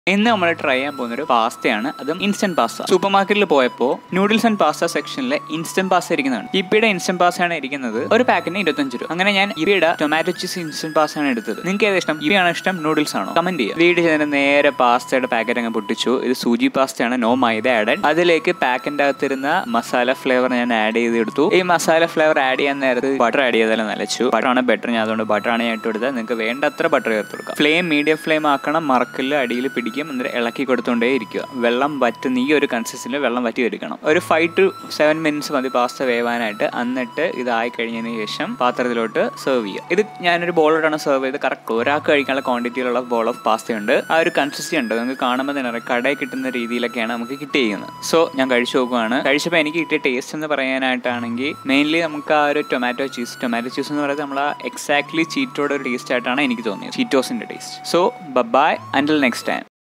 ഇന്ന് നമ്മൾ ട്രൈ ചെയ്യാൻ പോകുന്ന ഒരു പാസ്തയാണ് അതും ഇൻസ്റ്റന്റ് പാസ്ത സൂപ്പർ മാർക്കറ്റിൽ പോയപ്പോൾ നൂഡിൽസ് ആൻഡ് പാസ്ത സെക്ഷനിൽ ഇൻസ്റ്റന്റ് പാസ്ത ഇരിക്കുന്നതാണ് ഇപ്പിയുടെ ഇൻസ്റ്റന്റ് പാസ്തയാണ് ഇരിക്കുന്നത് ഒരു പാക്കിന് ഇരുപത്തഞ്ച് രൂപ അങ്ങനെ ഞാൻ ഇപ്പിയുടെ ടൊമാറ്റോ ചീസ് ഇൻസ്റ്റന്റ് പാസ്തയാണ് എടുത്തത് നിങ്ങൾക്ക് ഏത് ഇഷ്ടം ഇപ്പിയാണോ ഇഷ്ടം നൂഡിൽസ് ആണോ കമന്റ് ചെയ്യുക വീട് ചെയ്തതിന് നേരെ പാസ്തയുടെ പാക്കറ്റ് അങ്ങ് പൊട്ടിച്ചു ഇത് സൂചി പാസ്തയാണ് നോ മൈദ ആഡഡ് അതിലേക്ക് പാക്കിന്റെ അകത്തിരുന്ന മസാല ഫ്ലേവർ ഞാൻ ആഡ് ചെയ്ത് എടുത്തു ഈ മസാല ഫ്ലേവർ ആഡ് ചെയ്യാൻ നേരത്ത് ബട്ടർ ആഡ് ചെയ്താലും നല്ലച്ചു ബട്ടർ ആണ് ബെറ്റർ ഞാൻ അതുകൊണ്ട് ബട്ടർ ആണ് ഞാൻ ഇട്ട് കൊടുത്തത് നിങ്ങൾക്ക് വേണ്ടത്ര ബട്ടർ ചേർത്ത് കൊടുക്കാം ഫ്ലെയിം മീഡിയം ഫ്ലെയിം ആക്കണം മറക്കില്ല അടിയിൽ പിടിക്കും എന്നിട്ട് ഇളക്കി കൊടുത്തുകൊണ്ടേ ഇരിക്കുക വെള്ളം വറ്റുന്ന ഈ ഒരു കൺസിസ്റ്റൻസിൽ വെള്ളം വറ്റി എടുക്കണം ഒരു ഫൈവ് ടു സെവൻ മിനിറ്റ്സ് മതി പാസ്ത വേവാനായിട്ട് എന്നിട്ട് ഇതായി കഴിഞ്ഞതിന് ശേഷം പാത്രത്തിലോട്ട് സെർവ് ചെയ്യുക ഇത് ഞാനൊരു ബോളോട്ടാണ് സെർവ് ചെയ്ത് കറക്റ്റ് ഒരാൾക്ക് കഴിക്കാനുള്ള ക്വാണ്ടിറ്റിയിലുള്ള ബോൾ ഓഫ് പാസ്ത ഉണ്ട് ആ ഒരു കൺസിസ്റ്റൻസി ഉണ്ട് നിങ്ങൾക്ക് കാണുമ്പോൾ തന്നെ അറിയാം കടയിൽ കിട്ടുന്ന രീതിയിലൊക്കെയാണ് നമുക്ക് കിട്ടിയിരിക്കുന്നത് സോ ഞാൻ കഴിച്ചു നോക്കുവാണ് കഴിച്ചപ്പോൾ എനിക്ക് കിട്ടിയ ടേസ്റ്റ് എന്ന് പറയാനായിട്ടാണെങ്കിൽ മെയിൻലി നമുക്ക് ആ ഒരു ടൊമാറ്റോ ചീസ് ടൊമാറ്റോ ചീസ് എന്ന് പറയുന്നത് നമ്മൾ എക്സാക്ട്ലി ചീറ്റോടെ ഒരു ടേസ്റ്റ് ആയിട്ടാണ് എനിക്ക് തോന്നിയത് ചീറ്റോസിന്റെ taste so bye until next time